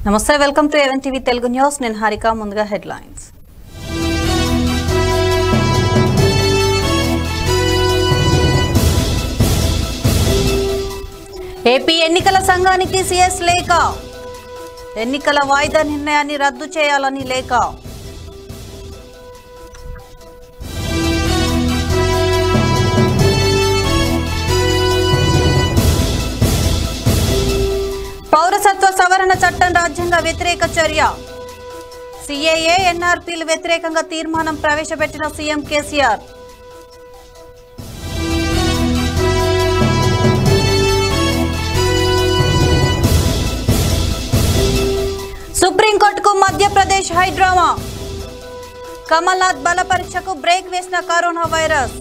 నమస్తే welcome to even TV Telugu news నేను హారిక ముందుగా హెడ్లైన్స్ ఏపీ ఎన్నికల సంఘానికి సీఎస్ లేఖ ఎన్నికల వాయిదా నిర్ణయాన్ని రద్దు చేయాలని లేఖ పౌరసత్వ సవరణ చట్టం రాజ్యాంగ వ్యతిరేక చర్య సిఏఏ ఎన్ఆర్పీలు వ్యతిరేకంగా తీర్మానం ప్రవేశపెట్టిన సీఎం కేసీఆర్ సుప్రీంకోర్టుకు మధ్యప్రదేశ్ హైడ్రామా కమల్నాథ్ బల పరీక్షకు బ్రేక్ వేసిన కరోనా వైరస్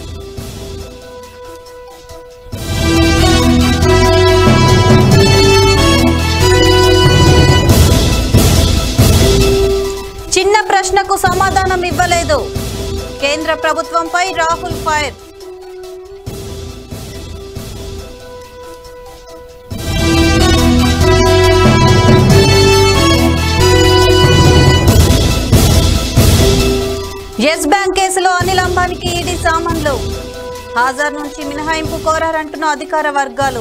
చిన్న ప్రశ్నకు సమాధానం ఇవ్వలేదు కేంద్ర ప్రభుత్వంపై రాహుల్ ఫైర్ ఎస్ బ్యాంక్ కేసులో అనిల్ అంబానీకి ఈడీ సామాన్లు హాజరు నుంచి మినహాయింపు కోరారంటున్న అధికార వర్గాలు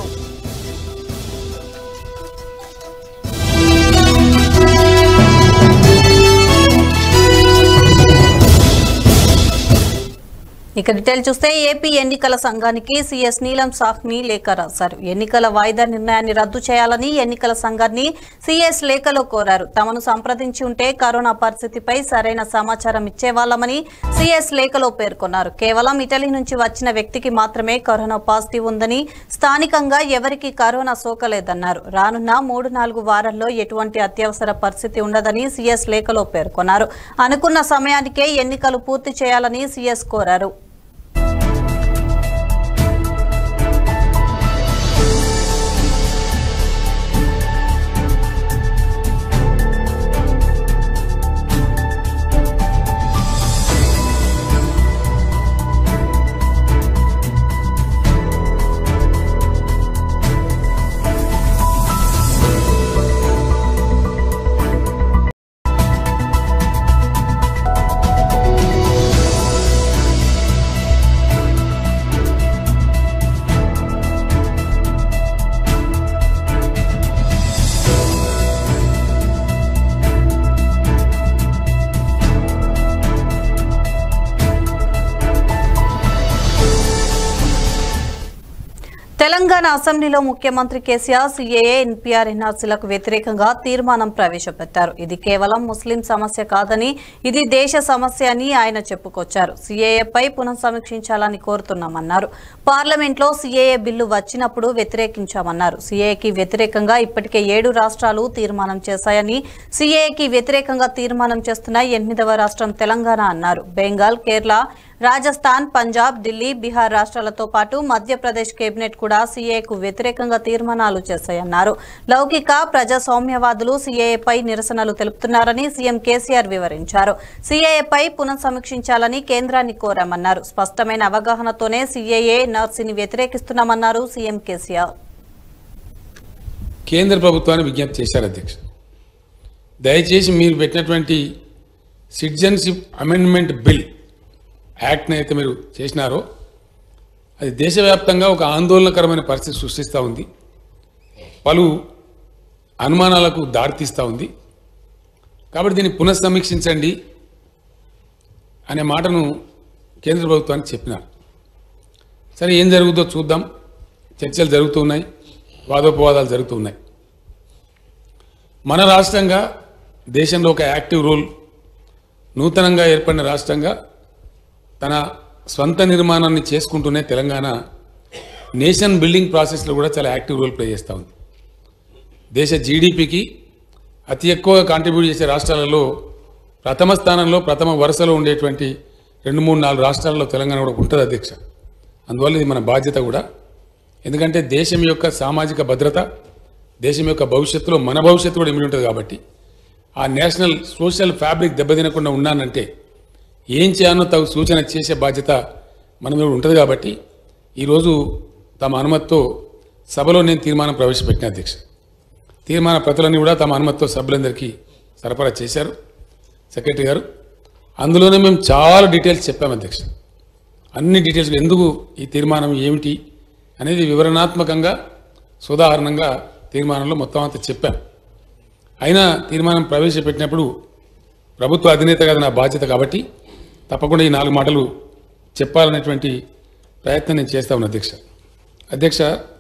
ఇక డీటెయిల్ చూస్తే ఏపీ ఎన్నికల సంఘానికి సీఎస్ నీలం సాహ్ని లేఖ రాశారు ఎన్నికల వాయిదా నిర్ణయాన్ని రద్దు చేయాలని ఎన్నికల సంఘాన్ని సీఎస్ లేఖలో కోరారు తమను సంప్రదించి ఉంటే కరోనా పరిస్థితిపై సరైన సమాచారం ఇచ్చేవాళ్లమని సీఎస్ లేఖలో పేర్కొన్నారు కేవలం ఇటలీ నుంచి వచ్చిన వ్యక్తికి మాత్రమే కరోనా పాజిటివ్ ఉందని స్థానికంగా ఎవరికి కరోనా సోకలేదన్నారు రానున్న మూడు నాలుగు వారాల్లో ఎటువంటి అత్యవసర పరిస్థితి ఉండదని సీఎస్ లేఖలో పేర్కొన్నారు అనుకున్న సమయానికే ఎన్నికలు పూర్తి చేయాలని సీఎస్ కోరారు తెలంగాణ అసెంబ్లీలో ముఖ్యమంత్రి కేసీఆర్ సీఏఏ ఎన్పీఆర్ ఎన్ఆర్సీలకు వ్యతిరేకంగా తీర్మానం ప్రవేశపెట్టారు ఇది కేవలం ముస్లిం సమస్య కాదని ఇది దేశ సమస్య అని ఆయన చెప్పుకొచ్చారు సీఏఏపై పునఃసమీక్షించాలని కోరుతున్నామన్నారు పార్లమెంట్లో సీఏఏ బిల్లు వచ్చినప్పుడు వ్యతిరేకించామన్నారు సీఏకి వ్యతిరేకంగా ఇప్పటికే ఏడు రాష్ట్రాలు తీర్మానం చేశాయని సీఏకి వ్యతిరేకంగా తీర్మానం చేస్తున్న ఎనిమిదవ రాష్ట్రం తెలంగాణ అన్నారు బెంగాల్ కేరళ రాజస్థాన్ పంజాబ్ ఢిల్లీ బీహార్ రాష్ట్రాలతో పాటు మధ్యప్రదేశ్ కేబినెట్ కూడా సీఏకు వ్యతిరేకంగా తీర్మానాలు చేశాయన్నారు లౌకిక ప్రజాస్వామ్యవాదులు సీఏపై నిరసనలు తెలుపుతున్నారని సీఎం కేసీఆర్ వివరించారు సీఏపై పునఃసమీక్షించాలని కేంద్రాన్ని కోరామన్నారు స్పష్టమైన అవగాహనతోనే సీఏఏ నర్సీని వ్యతిరేకిస్తున్నామన్నారు సీఎం కేసీఆర్ కేంద్ర ప్రభుత్వాన్ని విజ్ఞప్తి చేశారు అధ్యక్ష దయచేసి మీరు పెట్టినటువంటి సిటిజన్షిప్ అమెండ్మెంట్ బిల్ యాక్ట్ని అయితే మీరు చేసినారో అది దేశవ్యాప్తంగా ఒక ఆందోళనకరమైన పరిస్థితి సృష్టిస్తూ ఉంది పలు అనుమానాలకు దారితీస్తూ ఉంది కాబట్టి దీన్ని పునఃసమీక్షించండి అనే మాటను కేంద్ర ప్రభుత్వానికి చెప్పినారు సరే ఏం జరుగుతుందో చూద్దాం చర్చలు జరుగుతున్నాయి వాదోపవాదాలు జరుగుతున్నాయి మన రాష్ట్రంగా దేశంలో ఒక యాక్టివ్ రోల్ నూతనంగా ఏర్పడిన రాష్ట్రంగా తన స్వంత నిర్మాణాన్ని చేసుకుంటూనే తెలంగాణ నేషన్ బిల్డింగ్ ప్రాసెస్లో కూడా చాలా యాక్టివ్ రోల్ ప్లే చేస్తూ ఉంది దేశ జీడిపికి అతి ఎక్కువగా కాంట్రిబ్యూట్ చేసే రాష్ట్రాలలో ప్రథమ స్థానంలో ప్రథమ వరుసలో ఉండేటువంటి రెండు మూడు నాలుగు రాష్ట్రాల్లో తెలంగాణ కూడా ఉంటుంది అధ్యక్ష అందువల్ల ఇది మన బాధ్యత కూడా ఎందుకంటే దేశం యొక్క సామాజిక భద్రత దేశం యొక్క భవిష్యత్తులో మన భవిష్యత్తు కూడా ఇమిడి ఉంటుంది కాబట్టి ఆ నేషనల్ సోషల్ ఫ్యాబ్రిక్ దెబ్బతినకుండా ఉన్నానంటే ఏం చేయాలో తగు సూచన చేసే బాధ్యత మన మీద ఉంటుంది కాబట్టి ఈరోజు తమ అనుమతితో సభలో నేను తీర్మానం ప్రవేశపెట్టిన అధ్యక్ష తీర్మాన ప్రతులన్నీ కూడా తమ అనుమతితో సభ్యులందరికీ సరఫరా చేశారు సెక్రటరీ గారు అందులోనే మేము చాలా డీటెయిల్స్ చెప్పాము అధ్యక్ష అన్ని డీటెయిల్స్ ఎందుకు ఈ తీర్మానం ఏమిటి అనేది వివరణాత్మకంగా సుదాహరణంగా తీర్మానంలో మొత్తం అంతా చెప్పాం అయినా తీర్మానం ప్రవేశపెట్టినప్పుడు ప్రభుత్వ అధినేత కదా నా బాధ్యత కాబట్టి తప్పకుండా ఈ నాలుగు మాటలు చెప్పాలనేటువంటి ప్రయత్నం నేను చేస్తా ఉన్నా అధ్యక్ష అధ్యక్ష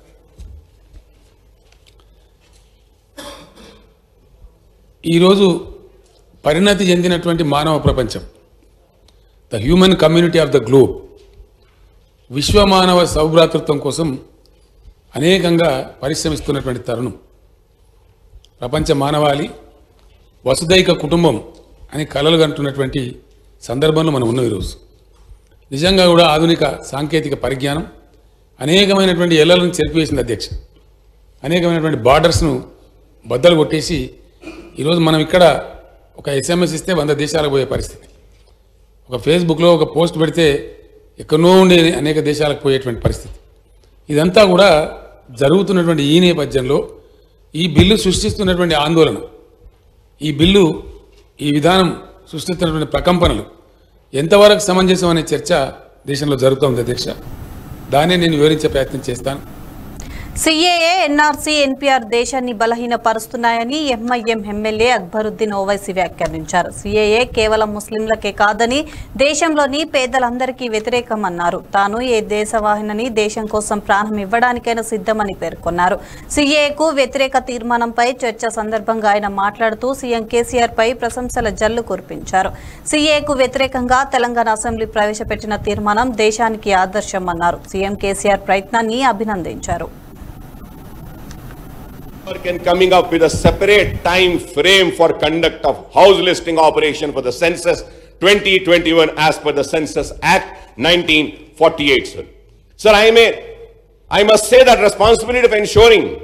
ఈరోజు పరిణతి చెందినటువంటి మానవ ప్రపంచం the human community of the globe విశ్వమానవ సౌభ్రాతృత్వం కోసం అనేకంగా పరిశ్రమిస్తున్నటువంటి తరుణం ప్రపంచ మానవాళి వసుదైక కుటుంబం అని కలలు కంటున్నటువంటి సందర్భంలో మనం ఉన్నాం ఈరోజు నిజంగా కూడా ఆధునిక సాంకేతిక పరిజ్ఞానం అనేకమైనటువంటి ఎల్లలను చెరిపివేసింది అధ్యక్ష అనేకమైనటువంటి బార్డర్స్ను బద్దలు కొట్టేసి ఈరోజు మనం ఇక్కడ ఒక ఎస్ఎంఎస్ ఇస్తే వంద దేశాలకు పోయే పరిస్థితి ఒక ఫేస్బుక్లో ఒక పోస్ట్ పెడితే ఎక్కడో ఉండే అనేక దేశాలకు పోయేటువంటి పరిస్థితి ఇదంతా కూడా జరుగుతున్నటువంటి ఈ నేపథ్యంలో ఈ బిల్లు సృష్టిస్తున్నటువంటి ఆందోళన ఈ బిల్లు ఈ విధానం సృష్టిస్తున్నటువంటి ప్రకంపనలు ఎంతవరకు సమంజసం అనే చర్చ దేశంలో జరుగుతోంది అధ్యక్ష దాన్ని నేను వివరించే ప్రయత్నం చేస్తాను సీఏఏ ఎన్ఆర్సీ ఎన్పీఆర్ దేశాన్ని బలహీనపరుస్తున్నాయని ఎంఐఎం ఎమ్మెల్యే అక్బరుద్దీన్ ఓవైసీ వ్యాఖ్యానించారు సీఏఏ కేవలం ముస్లింలకే కాదని దేశంలోని పేదలందరికీ వ్యతిరేకమన్నారు తాను ఏ దేశవాహినని దేశం కోసం ప్రాణం ఇవ్వడానికైనా సిద్ధమని పేర్కొన్నారు సీఏకు వ్యతిరేక తీర్మానంపై చర్చ సందర్భంగా ఆయన మాట్లాడుతూ సీఎం కేసీఆర్ పై ప్రశంసల జల్లు కురిపించారు సీఏకు వ్యతిరేకంగా తెలంగాణ అసెంబ్లీ ప్రవేశపెట్టిన తీర్మానం దేశానికి ఆదర్శమన్నారు సీఎం కేసీఆర్ ప్రయత్నాన్ని అభినందించారు work and coming up with a separate time frame for conduct of house listing operation for the census 2021 as per the Census Act 1948, sir. Sir, I may, I must say that responsibility of ensuring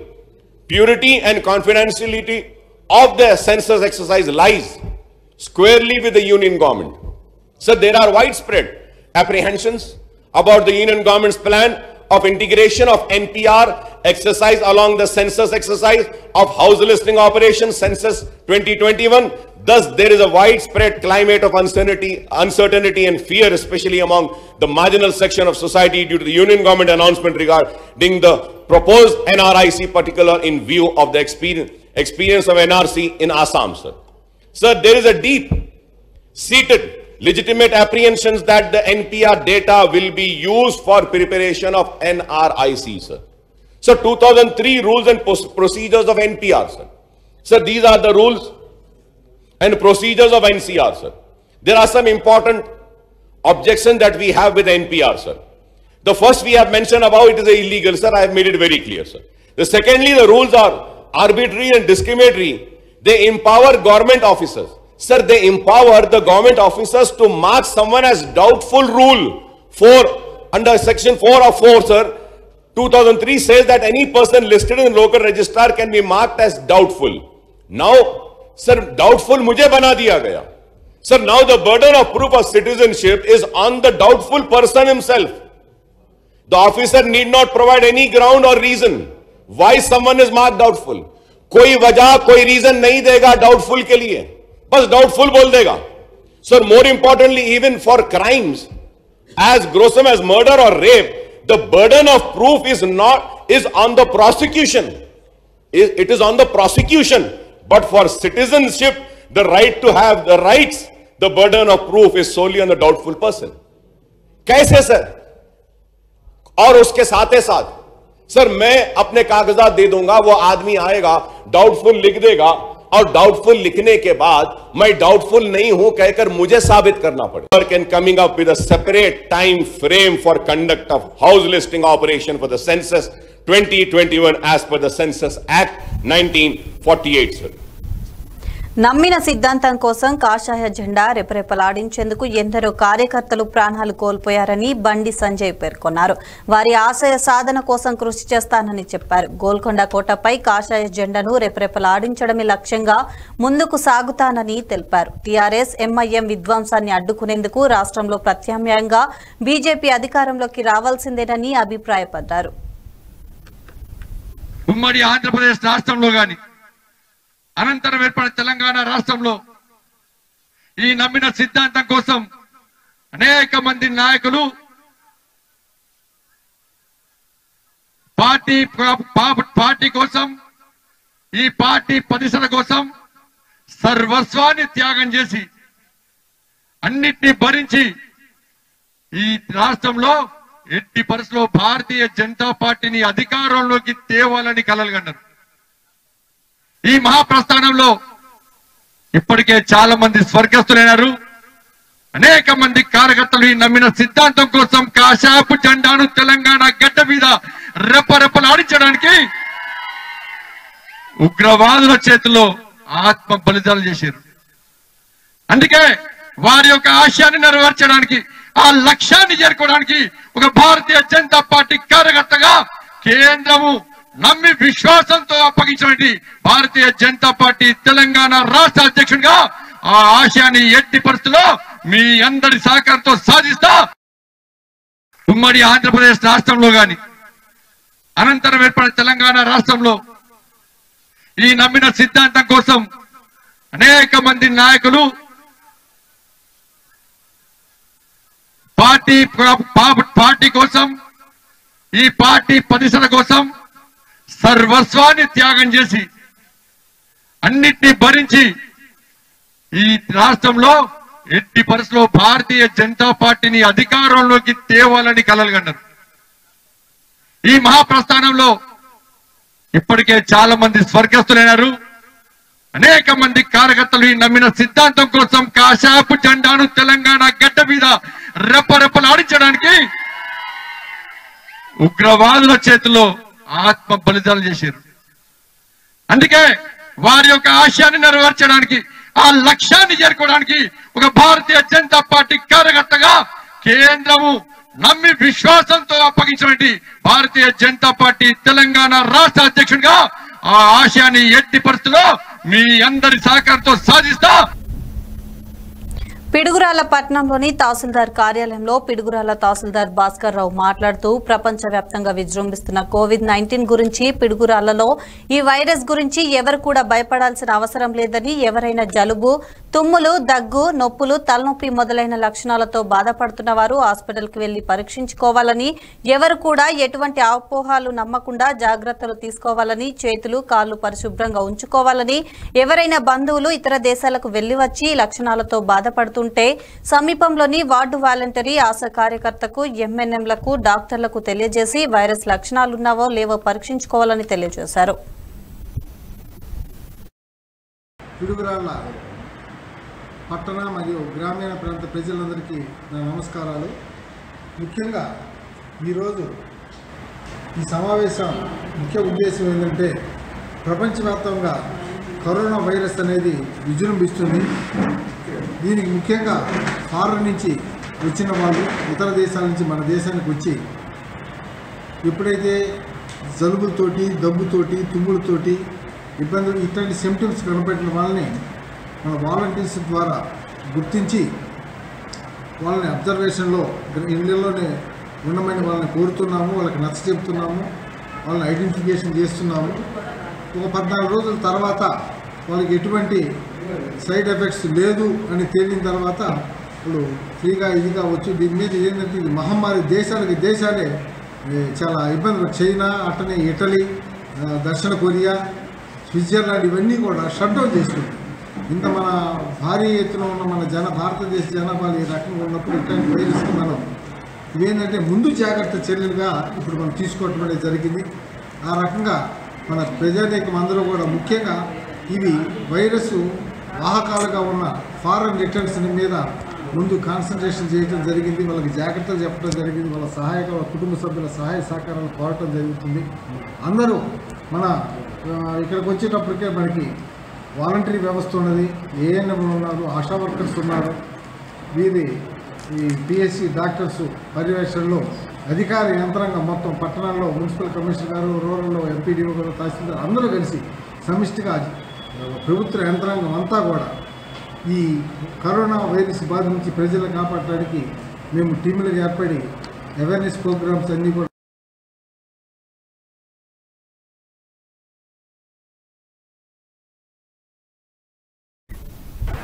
purity and confidentiality of the census exercise lies squarely with the union government. So there are widespread apprehensions about the union government's plan of integration of NPR exercise along the census exercise of house listing operation census 2021. Thus, there is a widespread climate of uncertainty, uncertainty and fear, especially among the marginal section of society due to the union government announcement regarding the proposed NRIC particular in view of the experience, experience of NRC in Assam, sir. Sir, there is a deep seated legitimate apprehensions that the NPR data will be used for preparation of NRIC, sir. So 2003 rules and pos- procedures of NPR, sir. Sir, these are the rules and procedures of NCR, sir. There are some important objections that we have with NPR, sir. The first we have mentioned about it is illegal, sir. I have made it very clear, sir. The secondly, the rules are arbitrary and discriminatory. They empower government officers. Sir, they empower the government officers to mark someone as doubtful rule. 4, under section 4 of 4, sir, 2003 says that any person listed in local registrar can be marked as doubtful. Now, sir, doubtful मुझे बना दिया गया. Sir, now the burden of proof of citizenship is on the doubtful person himself. The officer need not provide any ground or reason why someone is marked doubtful. कोई वजह कोई reason नहीं देगा doubtful के लिए बस डाउटफुल बोल देगा sir more importantly even for crimes as gruesome as murder or rape the burden of proof is not is on the prosecution it it is on the prosecution but for citizenship the right to have the rights the burden of proof is solely on the doubtful person कैसे sir और उसके साथ ही साथ sir मैं अपने कागजात दे दूंगा वो आदमी आएगा डाउटफुल लिख देगा और डाउटफुल लिखने के बाद मैं डाउटफुल नहीं हूं कहकर मुझे साबित करना पड़े work and coming up with a separate time frame for conduct of house listing operation for the census 2021 as per the census act 1948 sir నమ్మిన సిద్ధాంతం కోసం కాషాయ జెండా రెపరెపలాడించేందుకు ఎందరో కార్యకర్తలు ప్రాణాలు కోల్పోయారని బండి సంజయ్ పేర్కొన్నారు వారి ఆశయ సాధన కోసం కృషి చేస్తానని చెప్పారు గోల్కొండ కోటపై కాషాయ జెండాను రెపరెపలాడించడమే లక్ష్యంగా ముందుకు సాగుతానని తెలిపారు టీఆర్ఎస్ ఎంఐఎం విధ్వంసాన్ని అడ్డుకునేందుకు రాష్ట్రంలో ప్రత్యామ్నాయంగా బీజేపీ అధికారంలోకి రావాల్సిందేనని అభిప్రాయపడ్డారు ఉమ్మడి ఆంధ్రప్రదేశ్ రాష్ట్రంలో గాని అనంతరం ఏర్పడిన తెలంగాణ రాష్ట్రంలో ఈ నమ్మిన సిద్ధాంతం కోసం అనేక మంది నాయకులు పార్టీ పా- పార్టీ కోసం ఈ పార్టీ పరిసర కోసం సర్వస్వాన్ని త్యాగం చేసి అన్నిటినీ భరించి ఈ రాష్ట్రంలో ఎట్టి పరిస్థితుల్లో భారతీయ జనతా పార్టీని అధికారంలోకి తేవాలని కలలుగన్నారు ఈ మహాప్రస్థానంలో ఇప్పటికే చాలా మంది స్వర్గస్థులైనారు అనేక మంది కార్యకర్తలు ఈ నమ్మిన సిద్ధాంతం కోసం కాశాపు జెండాను తెలంగాణ గడ్డ మీద రెప్పరెప్పలాడించడానికి ఉగ్రవాదుల చేతిలో ఆత్మ బలిదానం చేశారు అందుకే వారి యొక్క ఆశయాన్ని నెరవేర్చడానికి ఆ లక్ష్యాన్ని చేరుకోవడానికి ఒక భారతీయ జనతా పార్టీ కార్యకర్తగా కేంద్రము నమ్మి విశ్వాసంతో అప్పగించినటువంటి భారతీయ జనతా పార్టీ తెలంగాణ రాష్ట్ర అధ్యక్షుడిగా ఆ ఆశయాన్ని ఎట్టి పరిస్థితుల్లో మీ అందరి సహకారంతో సాధిస్తా ఉమ్మడి ఆంధ్రప్రదేశ్ రాష్ట్రంలో గాని అనంతరం ఏర్పడిన తెలంగాణ రాష్ట్రంలో ఈ నమ్మిన సిద్ధాంతం కోసం అనేక మంది నాయకులు పార్టీ పా- పార్టీ కోసం ఈ పార్టీ పరిసర కోసం సర్వస్వాన్ని త్యాగం చేసి అన్నిటినీ భరించి ఈ రాష్ట్రంలో ఎట్టి పరిస్థితుల్లో భారతీయ జనతా పార్టీని అధికారంలోకి తేవాలని కలలుగన్నారు ఈ మహాప్రస్థానంలో ఇప్పటికే చాలా మంది స్వర్గస్థులైనారు అనేక మంది కార్యకర్తలు ఈ నమ్మిన సిద్ధాంతం కోసం కాశాపు జెండాను తెలంగాణ గడ్డ మీద రెప్పరెప్పలాడించడానికి ఉగ్రవాదుల చేతిలో ఆత్మ బలిదానం చేశారు అందుకే వారి యొక్క ఆశయాన్ని నెరవేర్చడానికి ఆ లక్ష్యాన్ని చేరుకోవడానికి ఒక భారతీయ జనతా పార్టీ కార్యకర్తగా కేంద్రము నమ్మి విశ్వాసంతో అప్పగించినటువంటి భారతీయ జనతా పార్టీ తెలంగాణ రాష్ట్ర అధ్యక్షుడిగా ఆ ఆశయాన్ని ఎట్టి పరిస్థితుల్లో మీ అందరి సహకారంతో సాధిస్తా పిడుగురాల పట్టణంలోని తహసీల్దార్ కార్యాలయంలో పిడుగురాల తహసీల్దార్ భాస్కర్ రావు మాట్లాడుతూ ప్రపంచవ్యాప్తంగా విజృంభిస్తున్న కోవిడ్ నైన్టీన్ గురించి పిడుగురాలలో ఈ వైరస్ గురించి ఎవరు కూడా భయపడాల్సిన అవసరం లేదని ఎవరైనా జలుబు తుమ్ములు దగ్గు నొప్పులు తలనొప్పి మొదలైన లక్షణాలతో బాధపడుతున్న వారు హాస్పిటల్కి వెళ్లి పరీక్షించుకోవాలని ఎవరు కూడా ఎటువంటి అపోహాలు నమ్మకుండా జాగ్రత్తలు తీసుకోవాలని చేతులు కాళ్ళు పరిశుభ్రంగా ఉంచుకోవాలని ఎవరైనా బంధువులు ఇతర దేశాలకు వెళ్లి వచ్చి ఈ లక్షణాలతో బాధపడుతుంటే సమీపంలోని వార్డు వాలంటరీ ఆశా కార్యకర్తకు ఎంఎన్ఎంలకు డాక్టర్లకు తెలియజేసి వైరస్ లక్షణాలున్నావో లేవో పరీక్షించుకోవాలని తెలియజేశారు పిడుగురాళ్ళ పట్టణ మరియు గ్రామీణ ప్రాంత ప్రజలందరికీ నా నమస్కారాలు ముఖ్యంగా ఈరోజు ఈ సమావేశం ముఖ్య ఉద్దేశం ఏంటంటే ప్రపంచవ్యాప్తంగా కరోనా వైరస్ అనేది విజృంభిస్తుంది దీనికి ముఖ్యంగా ఫారెన్ నుంచి వచ్చిన వాళ్ళు ఇతర దేశాల నుంచి మన దేశానికి వచ్చి ఎప్పుడైతే జలుబులతోటి దగ్గుతోటి తుమ్ములతోటి ఇబ్బందులు ఇట్లాంటి సిమ్టమ్స్ కనపడిన వాళ్ళని మన వాలంటీర్స్ ద్వారా గుర్తించి వాళ్ళని అబ్జర్వేషన్లో ఇళ్ళల్లోనే ఉండమని వాళ్ళని కోరుతున్నాము వాళ్ళకి నచ్చ చెప్తున్నాము వాళ్ళని ఐడెంటిఫికేషన్ చేస్తున్నాము ఒక పద్నాలుగు రోజుల తర్వాత వాళ్ళకి ఎటువంటి సైడ్ ఎఫెక్ట్స్ లేదు అని తేలిన తర్వాత ఇప్పుడు ఫ్రీగా ఇదిగా వచ్చి దీని మీద ఏంటంటే ఇది మహమ్మారి దేశాలకి దేశాలే ఏ, చాలా ఇబ్బందులు చైనా అట్టనే ఇటలీ ఆ, దక్షిణ కొరియా స్విట్జర్లాండ్ ఇవన్నీ కూడా షట్ డౌన్ చేసుకుంటాయి ఇంత మన భారీ ఎత్తున ఉన్న మన జన భారతదేశ జనాభాలు ఈ రకంగా ఉన్నప్పుడు ఇట్లాంటి వైరస్కి మనం ఇవేంటంటే ముందు జాగ్రత్త చర్యలుగా ఇప్పుడు మనం తీసుకోవటం అనేది జరిగింది ఆ రకంగా మన ప్రజానీకం అందరూ కూడా ముఖ్యంగా ఇవి వైరస్ వాహకాలుగా ఉన్న ఫారెన్ రిటర్న్స్ మీద ముందు కాన్సన్ట్రేషన్ చేయడం జరిగింది వాళ్ళకి జాగ్రత్తలు చెప్పడం జరిగింది వాళ్ళ సహాయక వాళ్ళ కుటుంబ సభ్యుల సహాయ సహకారాలు కోరటం జరుగుతుంది అందరూ మన ఆ, ఇక్కడికి వచ్చేటప్పటికే మనకి వాలంటరీ వ్యవస్థ ఉన్నది ఏఎన్ఎం ఉన్నారు ఆశా వర్కర్స్ ఉన్నారు వీరి ఈ పిఎస్సి డాక్టర్స్ పర్యవేక్షణలో అధికార యంత్రాంగం మొత్తం పట్టణాల్లో మున్సిపల్ కమిషనర్ గారు రూరల్లో ఎంపీడీఓ గారు తహసీల్దార్ అందరూ కలిసి సమిష్టిగా ప్రభుత్వ యంత్రాంగం అంతా కూడా ఈ కరోనా వైరస్ బాధ నుంచి ప్రజలను కాపాడటానికి మేము టీములుగా ఏర్పడి అవేర్నెస్ ప్రోగ్రామ్స్ అన్నీ కూడా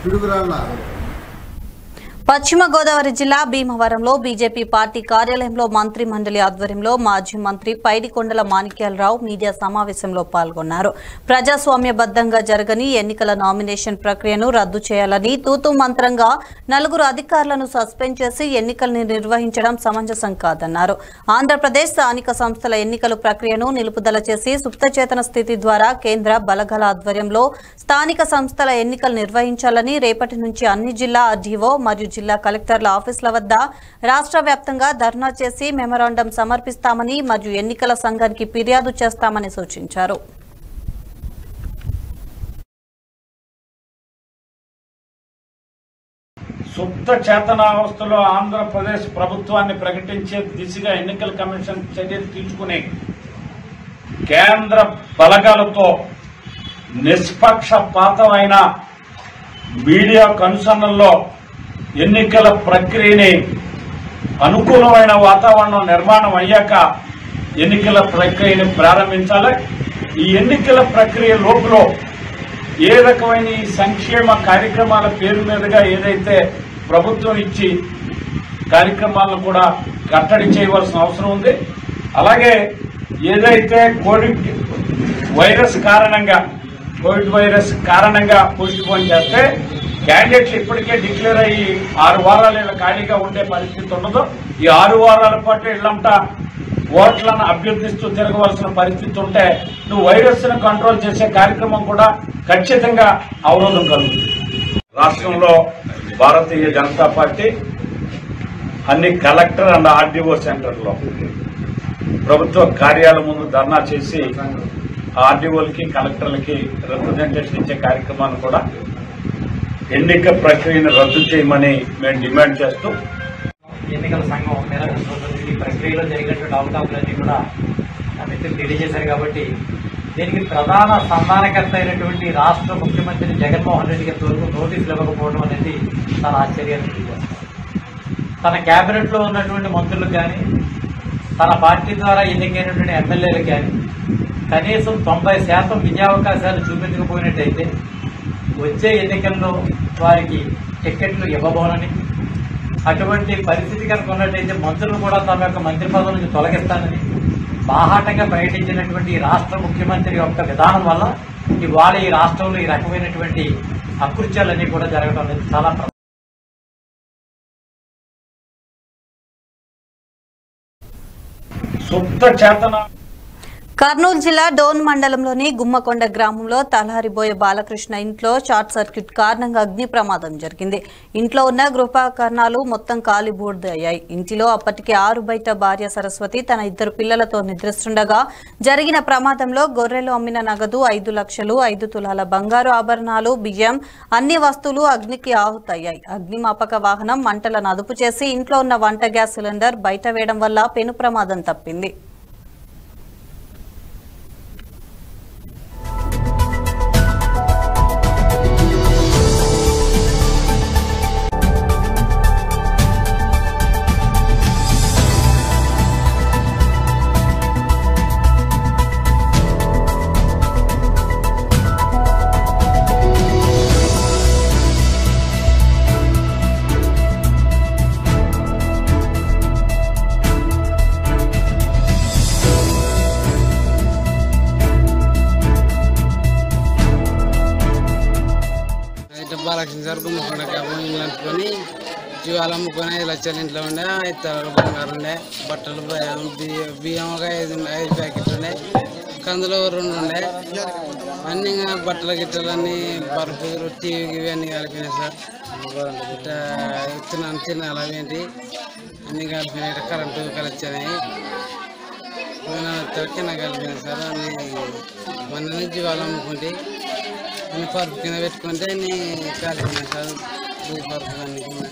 పిడుగురాళ్ళ పశ్చిమ గోదావరి జిల్లా భీమవరంలో బీజేపీ పార్టీ కార్యాలయంలో మంత్రి మండలి ఆధ్వర్యంలో మాజీ మంత్రి పైడికొండల మాణిక్యాలరావు మీడియా సమావేశంలో పాల్గొన్నారు ప్రజాస్వామ్యబద్ధంగా జరగని ఎన్నికల నామినేషన్ ప్రక్రియను రద్దు చేయాలని తూతు మంత్రంగా నలుగురు అధికారులను సస్పెండ్ చేసి ఎన్నికల్ని నిర్వహించడం సమంజసం కాదన్నారు ఆంధ్రప్రదేశ్ స్థానిక సంస్థల ఎన్నికల ప్రక్రియను నిలుపుదల చేసి సుప్తచేతన స్థితి ద్వారా కేంద్ర బలగల ఆధ్వర్యంలో స్థానిక సంస్థల ఎన్నికలు నిర్వహించాలని రేపటి నుంచి అన్ని జిల్లా ఆర్డీఓ మరియు జిల్లా కలెక్టర్ల ఆఫీసుల వద్ద రాష్ట్ర వ్యాప్తంగా ధర్నా చేసి మెమరాండం సమర్పిస్తామని మరియు ఎన్నికల సంఘానికి ఫిర్యాదు చేస్తామని సూచించారు సుప్త చేతనావస్థలో ఆంధ్రప్రదేశ్ ప్రభుత్వాన్ని ప్రకటించే దిశగా ఎన్నికల కమిషన్ చర్యలు తీసుకుని కేంద్ర బలగాలతో నిష్పక్షపాతమైన మీడియా కనుసన్నల్లో ఎన్నికల ప్రక్రియని అనుకూలమైన వాతావరణం నిర్మాణం అయ్యాక ఎన్నికల ప్రక్రియని ప్రారంభించాలి ఈ ఎన్నికల ప్రక్రియ లోపల ఏ రకమైన ఈ సంక్షేమ కార్యక్రమాల పేరు మీదుగా ఏదైతే ప్రభుత్వం ఇచ్చి కార్యక్రమాలను కూడా కట్టడి చేయవలసిన అవసరం ఉంది అలాగే ఏదైతే కోవిడ్ వైరస్ కారణంగా కోవిడ్ వైరస్ కారణంగా పోస్ట్ పోన్ చేస్తే క్యాండిడేట్స్ ఇప్పటికే డిక్లేర్ అయ్యి ఆరు వారాలు ఇలా ఖాళీగా ఉండే పరిస్థితి ఉండదు ఈ ఆరు వారాల పాటు ఇళ్లంట ఓట్లను అభ్యర్థిస్తూ తిరగవలసిన పరిస్థితి ఉంటే నువ్వు వైరస్ ను కంట్రోల్ చేసే కార్యక్రమం కూడా ఖచ్చితంగా అవరోధం కలుగుతుంది రాష్ట్రంలో భారతీయ జనతా పార్టీ అన్ని కలెక్టర్ అండ్ ఆర్డీఓ సెంటర్లో ప్రభుత్వ కార్యాలయం ముందు ధర్నా చేసి ఆర్డీఓలకి కలెక్టర్లకి రిప్రజెంటేషన్ ఇచ్చే కార్యక్రమాన్ని కూడా ఎన్నిక ప్రక్రియను రద్దు చేయమని మేము డిమాండ్ చేస్తూ ఎన్నికల సంఘం నిర్వహిస్తున్నటువంటి ఈ ప్రక్రియలో జరిగినటువంటి అవకాశాలన్నీ కూడా నా మిత్రులు తెలియజేశారు కాబట్టి దీనికి ప్రధాన సంధానకర్త అయినటువంటి రాష్ట్ర ముఖ్యమంత్రి జగన్మోహన్ రెడ్డి గారి వరకు నోటీసులు ఇవ్వకపోవడం అనేది చాలా ఆశ్చర్యాన్ని తెలియజేస్తుంది తన కేబినెట్ లో ఉన్నటువంటి మంత్రులకు కానీ తన పార్టీ ద్వారా ఎన్నికైనటువంటి ఎమ్మెల్యేలకు కానీ కనీసం తొంభై శాతం విజయావకాశాలు చూపించకపోయినట్టయితే వచ్చే ఎన్నికల్లో వారికి టికెట్లు ఇవ్వబోనని అటువంటి పరిస్థితి కనుక ఉన్నట్టయితే మంత్రులు కూడా తమ యొక్క మంత్రి పదవుల నుంచి తొలగిస్తానని బాహాటంగా ప్రకటించినటువంటి ఈ రాష్ట్ర ముఖ్యమంత్రి యొక్క విధానం వల్ల ఇవాళ ఈ రాష్ట్రంలో ఈ రకమైనటువంటి అకృత్యాలన్నీ కూడా జరగడం అనేది చాలా ప్ర- సుప్త చేతన కర్నూలు జిల్లా డోన్ మండలంలోని గుమ్మకొండ గ్రామంలో తలహరిబోయే బాలకృష్ణ ఇంట్లో షార్ట్ సర్క్యూట్ కారణంగా అగ్ని ప్రమాదం జరిగింది ఇంట్లో ఉన్న గృహోపకరణాలు మొత్తం కాలి బూడిదయ్యాయి ఇంటిలో అప్పటికే ఆరు బయట భార్య సరస్వతి తన ఇద్దరు పిల్లలతో నిద్రిస్తుండగా జరిగిన ప్రమాదంలో గొర్రెలు అమ్మిన నగదు ఐదు లక్షలు ఐదు తులాల బంగారు ఆభరణాలు బియ్యం అన్ని వస్తువులు అగ్నికి ఆహుతయ్యాయి అగ్నిమాపక వాహనం మంటలను అదుపు చేసి ఇంట్లో ఉన్న వంట గ్యాస్ సిలిండర్ బయట వేయడం వల్ల పెను ప్రమాదం తప్పింది అయితే బాలకృష్ణ సార్ గుమ్మకొండ గ్రామం ఇల్లు అనుకొని జీవాలు అమ్ముకొని ఐదు లక్షలు ఇంట్లో ఉండే ఐదు తరాలు బంగారు ఉండే బట్టలు బియ్యం బియ్యం- బియ్యం ఒక ఐదు ఐదు ప్యాకెట్లు ఉండే కందులు రెండు ఉండే అన్ని ఇంకా బట్టల గిట్టలు అన్ని బరుపు టీవీ ఇవన్నీ కలిపినాయి సార్ ఇట్లా తిన్నాను తినాలి అవేంటి అన్ని కలిపినాయి ఇట్లా కరెంటు కలిసినాయి కింద కలిపినాయి సార్ అన్ని మొన్న జీవాలు అమ్ముకుంటే అన్ని పరుపు కింద పెట్టుకుంటే అన్ని కాలిపోయినాయి సార్ భూ పరుపు అన్ని కింద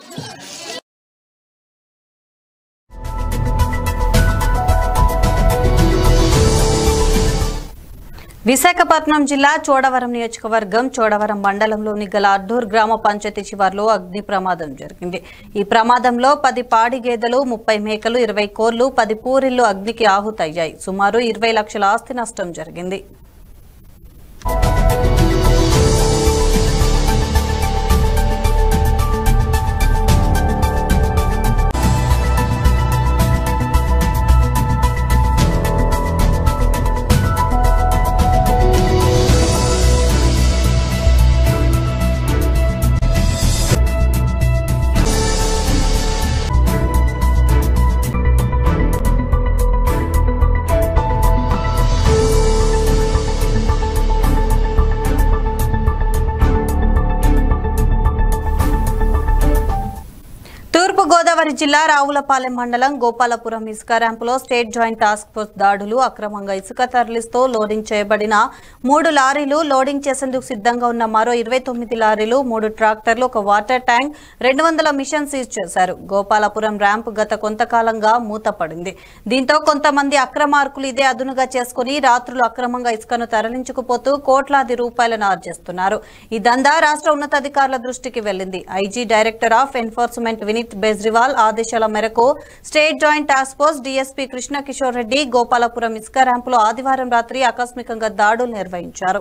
విశాఖపట్నం జిల్లా చోడవరం నియోజకవర్గం చోడవరం మండలంలోని గల అడ్డూర్ గ్రామ పంచాయతీ శివార్లో అగ్ని ప్రమాదం జరిగింది ఈ ప్రమాదంలో పది పాడి గేదెలు ముప్పై మేకలు ఇరవై కోళ్లు పది పూరిళ్లు అగ్నికి ఆహుతయ్యాయి సుమారు ఇరవై లక్షల ఆస్తి నష్టం జరిగింది తూర్పుగోదావరి జిల్లా రావులపాలెం మండలం గోపాలపురం ఇసుక ర్యాంపులో స్టేట్ జాయింట్ టాస్క్ ఫోర్స్ దాడులు అక్రమంగా ఇసుక తరలిస్తూ లోడింగ్ చేయబడిన మూడు లారీలు లోడింగ్ చేసేందుకు సిద్ధంగా ఉన్న మరో ఇరవై తొమ్మిది లారీలు మూడు ట్రాక్టర్లు ఒక వాటర్ ట్యాంక్ రెండు వందల మిషన్ సీజ్ చేశారు గోపాలపురం ర్యాంప్ గత కొంతకాలంగా మూతపడింది దీంతో కొంతమంది అక్రమార్కులు ఇదే అదునుగా చేసుకుని రాత్రులు అక్రమంగా ఇసుకను తరలించుకుపోతూ కోట్లాది రూపాయలను ఆర్జిస్తున్నారు ఈ దందా రాష్ట్ర ఉన్నతాధికారుల దృష్టికి వెళ్లింది IG director of enforcement Vineet Bejriwal ఆదేశాల మేరకు state joint task force DSP Krishna Kishore Reddy Gopalapuram ఇసుక ర్యాంపులో ఆదివారం రాత్రి ఆకస్మికంగా దాడులు నిర్వహించారు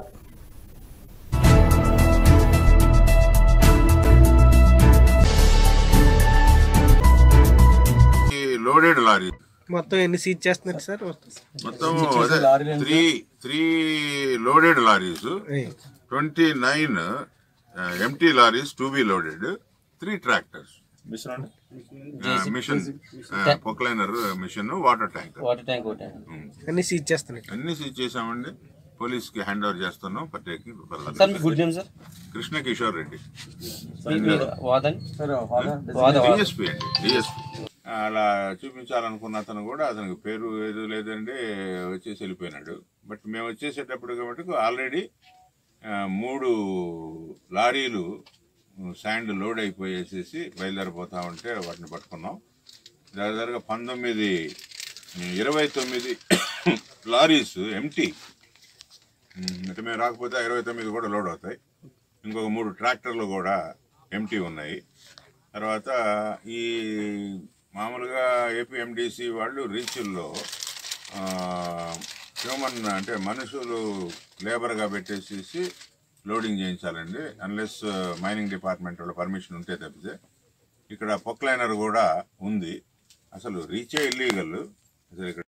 ఈ లోడెడ్ లారీ మొత్తం ఎన్ని సీజ్ చేస్తున్నారు సార్ మొత్తం అదే three three loaded lorries twenty nine MT lorries to be loaded three tractors machine పొక్లైనర్ machine water tank water tank ఒకటి అన్ని సీజ్ చేస్తున్నారు అన్ని సీజ్ చేసామండి పోలీస్ కి హ్యాండ్ ఓవర్ చేస్తున్నాం పట్టేకి సార్ మీ good name sir Krishna Kishore Reddy మీ- మీ వాదన్ వాద డిఎస్పీ అండి డిఎస్పీ అలా చూపించాలనుకున్న అతను కూడా అతనికి పేరు ఏదో లేదండి వచ్చేసి వెళ్ళిపోయినాడు బట్ మేము వచ్చేసేటప్పుడు కాబట్టి ఆల్రెడీ మూడు లారీలు శాండ్ లోడ్ అయిపోయేసేసి బయలుదేరిపోతా ఉంటే వాటిని పట్టుకున్నాం దాదాపుగా పంతొమ్మిది ఇరవై తొమ్మిది లారీస్ ఎంటీ అంటే మేము రాకపోతే ఆ ఇరవై తొమ్మిది కూడా లోడ్ అవుతాయి ఇంకొక మూడు ట్రాక్టర్లు కూడా ఎంటీ ఉన్నాయి తర్వాత ఈ మామూలుగా ఏపీఎండిసి వాళ్ళు రీచ్ల్లో హ్యూమన్ అంటే మనుషులు లేబర్గా పెట్టేసేసి లోడింగ్ చేయించాలండి అన్లెస్ మైనింగ్ డిపార్ట్మెంట్ వాళ్ళ పర్మిషన్ ఉంటే తప్పితే ఇక్కడ పొక్లైనర్ కూడా ఉంది అసలు రీచే ఇల్లీగల్ అసలు ఇక్కడ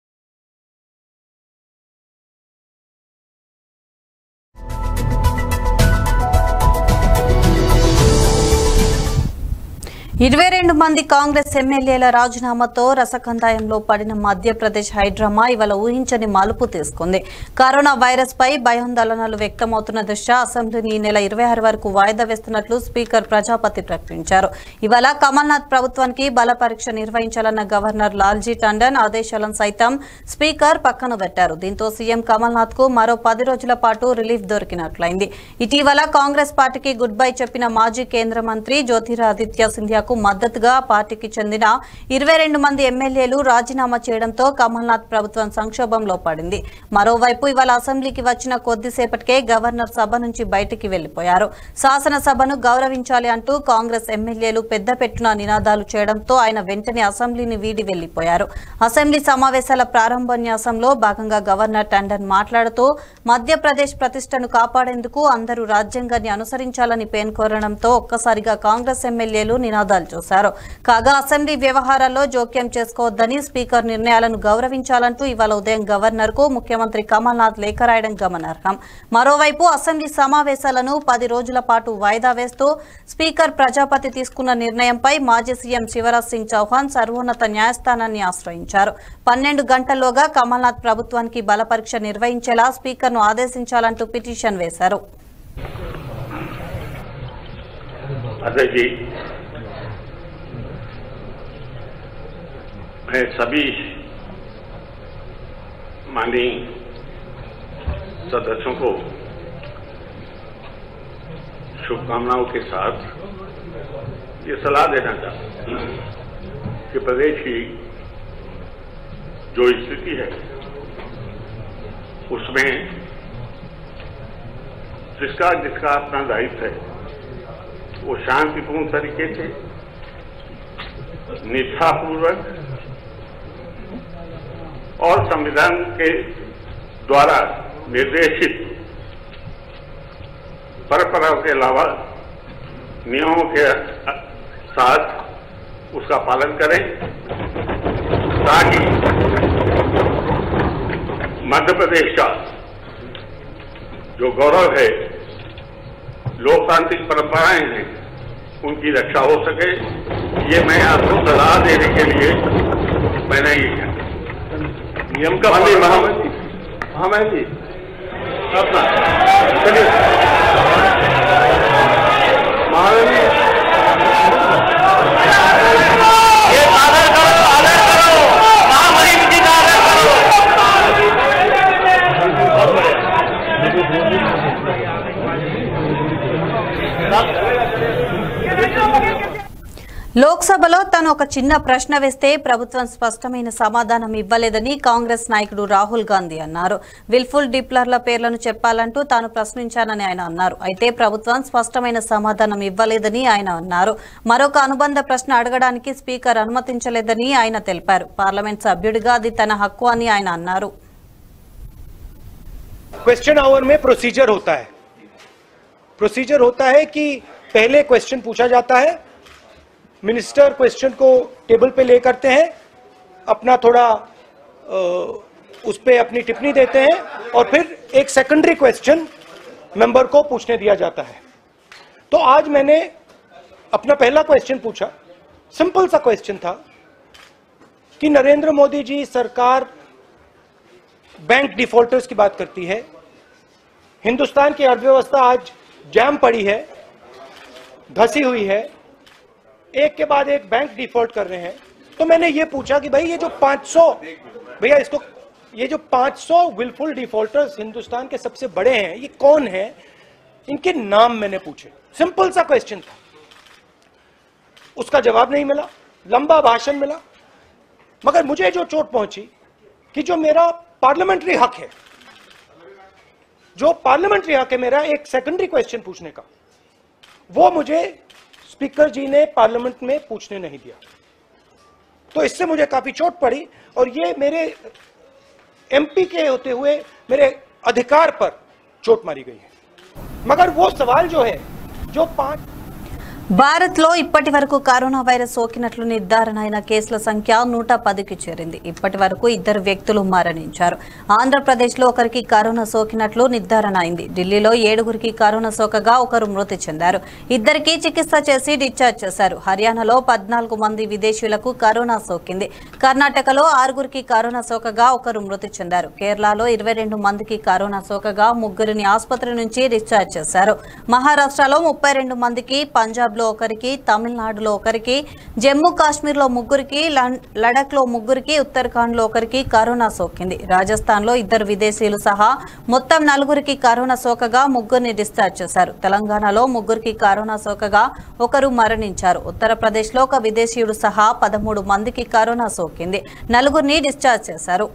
ఇరవై రెండు మంది కాంగ్రెస్ ఎమ్మెల్యేల రాజీనామాతో రసకందాయంలో పడిన మధ్యప్రదేశ్ హైడ్రామా ఇవాళ ఊహించని మలుపు తీసుకుంది కరోనా వైరస్ పై భయాందోళనలు వ్యక్తమవుతున్న దృష్ట్యా అసెంబ్లీని ఈ నెల ఇరవై ఆరు వరకు వాయిదా వేస్తున్నట్లు స్పీకర్ ప్రజాపతి ప్రకటించారు ఇవాళ కమల్నాథ్ ప్రభుత్వానికి బల పరీక్ష నిర్వహించాలన్న గవర్నర్ లాల్జీ టండన్ ఆదేశాలను సైతం స్పీకర్ పక్కన పెట్టారు దీంతో సీఎం కమల్నాథ్ కు మరో పది రోజుల పాటు రిలీఫ్ దొరికినట్లయింది ఇటీవల కాంగ్రెస్ పార్టీకి గుడ్ బై చెప్పిన మాజీ కేంద్ర మంత్రి జ్యోతిరాదిత్య సింధియాకు మద్దతుగా పార్టీకి చెందిన ఇరవై రెండు మంది ఎమ్మెల్యేలు రాజీనామా చేయడంతో కమల్నాథ్ ప్రభుత్వం సంక్షోభంలో పడింది మరోవైపు ఇవాళ అసెంబ్లీకి వచ్చిన కొద్దిసేపటికే గవర్నర్ సభ నుంచి బయటికి వెళ్లిపోయారు శాసనసభను గౌరవించాలి అంటూ కాంగ్రెస్ ఎమ్మెల్యేలు పెద్ద పెట్టున నినాదాలు చేయడంతో ఆయన వెంటనే అసెంబ్లీని వీడి వెళ్లిపోయారు అసెంబ్లీ సమావేశాల ప్రారంభోన్యాసంలో భాగంగా గవర్నర్ టండన్ మాట్లాడుతూ మధ్యప్రదేశ్ ప్రతిష్టను కాపాడేందుకు అందరూ రాజ్యాంగాన్ని అనుసరించాలని పేర్కొనడంతో ఒక్కసారిగా కాంగ్రెస్ ఎమ్మెల్యేలు నినాదాలు చేశారు కాగా అసెంబ్లీ వ్యవహారాల్లో జోక్యం చేసుకోవద్దని స్పీకర్ నిర్ణయాలను గౌరవించాలంటూ ఇవాళ ఉదయం గవర్నర్ కు ముఖ్యమంత్రి కమల్నాథ్ లేఖ రాయడం గమనార్హం మరోవైపు అసెంబ్లీ సమావేశాలను పది రోజుల పాటు వాయిదా వేస్తూ స్పీకర్ ప్రజాపతి తీసుకున్న నిర్ణయంపై మాజీ సీఎం శివరాజ్ సింగ్ చౌహాన్ సర్వోన్నత న్యాయస్థానాన్ని ఆశ్రయించారు పన్నెండు గంటల్లోగా కమల్నాథ్ ప్రభుత్వానికి బలపరీక్ష నిర్వహించేలా స్పీకర్ను ఆదేశించాలంటూ పిటిషన్ వేశారు अध्यक्ष जी मैं सभी माननीय सदस्यों को शुभकामनाओं के साथ ये सलाह देना चाहता हूं कि प्रदेश की जो स्थिति है उसमें जिसका जिसका अपना दायित्व है वो शांतिपूर्ण तरीके से निष्ठापूर्वक और संविधान के द्वारा निर्देशित परंपराओं के अलावा नियमों के साथ उसका पालन करें ताकि मध्य प्रदेश का जो गौरव है लोकतांत्रिक परंपराएं हैं उनकी रक्षा हो सके ये मैं आपको सलाह देने के लिए मैंने ये किया नियम का पालन महामंत्री महामंत्री अपना चलिए महारानी ఒక చిన్న ప్రశ్న వేస్తే ప్రభుత్వం స్పష్టమైన సమాధానం ఇవ్వలేదని కాంగ్రెస్ నాయకుడు రాహుల్ గాంధీ అన్నారు విల్ఫుల్ డిప్లర్ల పేర్లను చెప్పాలంటూ తాను ప్రశ్నించానని ఆయన అన్నారు అయితే ప్రభుత్వం స్పష్టమైన సమాధానం ఇవ్వలేదని ఆయన అన్నారు మరొక అనుబంధ ప్రశ్న అడగడానికి స్పీకర్ అనుమతించలేదని ఆయన తెలిపారు పార్లమెంట్ సభ్యుడిగా అది తన హక్కు అని ఆయన అన్నారు क्वेश्चन आवर में प्रोसीजर होता है प्रोसीजर होता है कि पहले क्वेश्चन पूछा जाता है मिनिस्टर क्वेश्चन को टेबल पे ले करते हैं अपना थोड़ा अ, उस पे अपनी टिप्पणी देते हैं और फिर एक सेकेंडरी क्वेश्चन मेंबर को पूछने दिया जाता है तो आज मैंने अपना पहला क्वेश्चन पूछा सिंपल सा क्वेश्चन था कि नरेंद्र मोदी जी सरकार बैंक डिफॉल्टर्स की बात करती है हिंदुस्तान की अर्थव्यवस्था आज जैम पड़ी है धसी हुई है एक के बाद एक बैंक डिफॉल्ट कर रहे हैं तो मैंने ये पूछा कि भाई ये जो 500 भैया इसको ये जो 500 विलफुल डिफॉल्टर्स हिंदुस्तान के सबसे बड़े हैं ये कौन है इनके नाम मैंने पूछे सिंपल सा क्वेश्चन था उसका जवाब नहीं मिला लंबा भाषण मिला मगर मुझे जो चोट पहुंची कि जो मेरा पार्लियामेंट्री हक है जो पार्लियामेंट्री हक है मेरा एक सेकेंडरी क्वेश्चन पूछने का वो मुझे स्पीकर जी ने पार्लियामेंट में पूछने नहीं दिया तो इससे मुझे काफी चोट पड़ी और ये मेरे एमपी के होते हुए मेरे अधिकार पर चोट मारी गई है मगर वो सवाल जो है जो पांच భారత్ లో ఇప్పటి వరకు కరోనా వైరస్ సోకినట్లు నిర్ధారణ అయిన కేసుల సంఖ్య నూట పదికి చేరింది ఇప్పటి వరకు ఇద్దరు వ్యక్తులు మరణించారు ఆంధ్రప్రదేశ్ లో ఒకరికి కరోనా సోకినట్లు నిర్ధారణ అయింది ఢిల్లీలో ఏడుగురికి కరోనా సోకగా ఒకరు మృతి చెందారు ఇద్దరికి చికిత్స చేసి డిశ్చార్జ్ చేశారు హర్యానాలో పద్నాలుగు మంది విదేశీయులకు కరోనా సోకింది కర్ణాటకలో ఆరుగురికి కరోనా సోకగా ఒకరు మృతి చెందారు కేరళలో ఇరవై రెండు మందికి కరోనా సోకగా ముగ్గురిని ఆసుపత్రి నుంచి డిశ్చార్జ్ చేశారు మహారాష్ట్రలో ముప్పై రెండు మందికి పంజాబ్ లో ఒకరికి తమిళనాడులో ఒకరికి జమ్మూ కాశ్మీర్ లో ముగ్గురికి లడక్ లో ముగ్గురికి ఉత్తరాఖండ్ లో ఒకరికి కరోనా సోకింది రాజస్థాన్ లో ఇద్దరు విదేశీయులు సహా మొత్తం నలుగురికి కరోనా సోకగా ముగ్గురిని డిశ్చార్జ్ చేశారు తెలంగాణలో ముగ్గురికి కరోనా సోకగా ఒకరు మరణించారు ఉత్తరప్రదేశ్ లో ఒక విదేశీయుడు సహా పదమూడు మందికి కరోనా సోకింది నలుగురిని డిశ్చార్జ్ చేశారు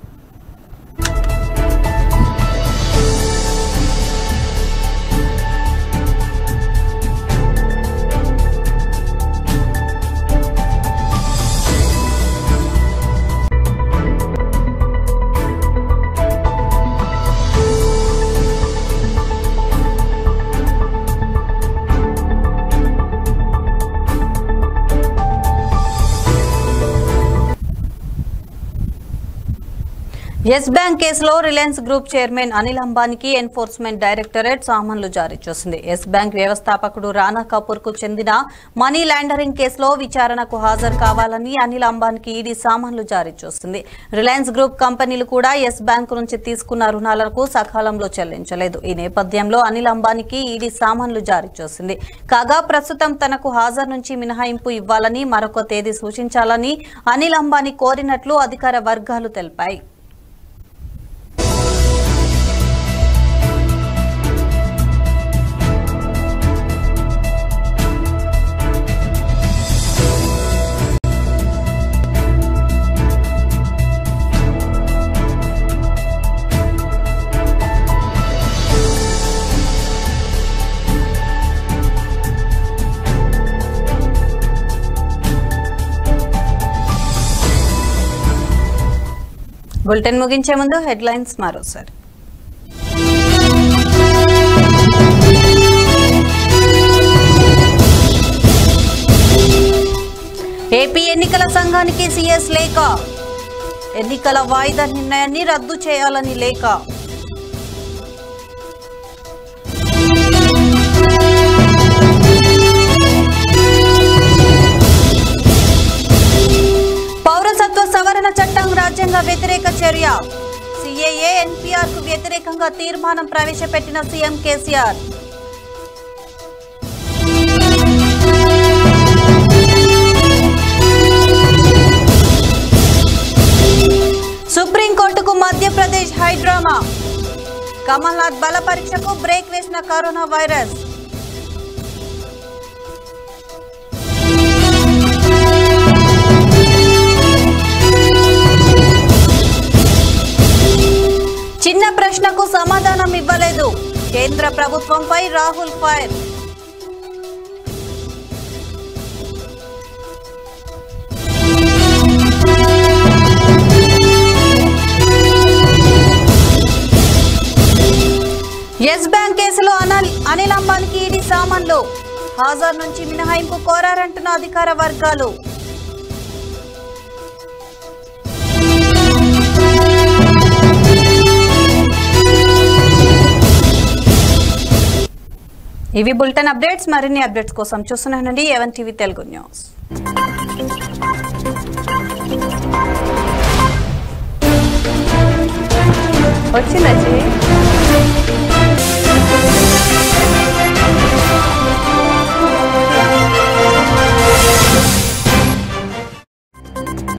ఎస్ బ్యాంక్ కేసులో రిలయన్స్ గ్రూప్ చైర్మన్ అనిల్ అంబానీకి ఎన్ఫోర్స్మెంట్ డైరెక్టరేట్ సామాన్లు జారీ చేసింది ఎస్ బ్యాంక్ వ్యవస్థాపకుడు రానా కపూర్ కు చెందిన మనీ లాండరింగ్ కేసులో విచారణకు హాజరు కావాలని అనిల్ అంబానీకి ఈడీ సామాన్లు జారీ చేసింది రిలయన్స్ గ్రూప్ కంపెనీలు కూడా ఎస్ బ్యాంక్ నుంచి తీసుకున్న రుణాలకు సకాలంలో చెల్లించలేదు ఈ నేపథ్యంలో అనిల్ అంబానీకి ఈడీ సామాన్లు జారీ చేసింది కాగా ప్రస్తుతం తనకు హాజరు నుంచి మినహాయింపు ఇవ్వాలని మరొక తేదీ సూచించాలని అనిల్ అంబానీ కోరినట్లు అధికార వర్గాలు తెలిపాయి బులెటిన్ ముగించే ముందు హెడ్లైన్స్ మరోసారి ఏపీ ఎన్నికల సంఘానికి సీఎస్ లేఖ ఎన్నికల వాయిదా నిర్ణయాన్ని రద్దు చేయాలని లేఖ పౌరసత్వ సవరణ చట్టం రాజ్యాంగ వ్యతిరేక చర్య సిఏఏ ఎన్పిఆర్ కు వ్యతిరేకంగా తీర్మానం ప్రవేశపెట్టిన సీఎం కేసీఆర్ సుప్రీంకోర్టుకు మధ్యప్రదేశ్ హైడ్రామా కమల్నాథ్ బల పరీక్షకు బ్రేక్ వేసిన కరోనా వైరస్ ప్రభుత్వంపై రాహుల్ ఫైర్ ఎస్ బ్యాంక్ కేసులో అనిల్ అనిల్ అంబానీకి ఈడీ సామాన్లు హాజరు నుంచి మినహాయింపు కోరారంటున్న అధికార వర్గాలు ఇవి బులెటిన్ అప్డేట్స్ మరిన్ని అప్డేట్స్ కోసం చూస్తున్నానండి ఎవన్ టీవీ తెలుగు న్యూస్ వచ్చిందా చెయ్యి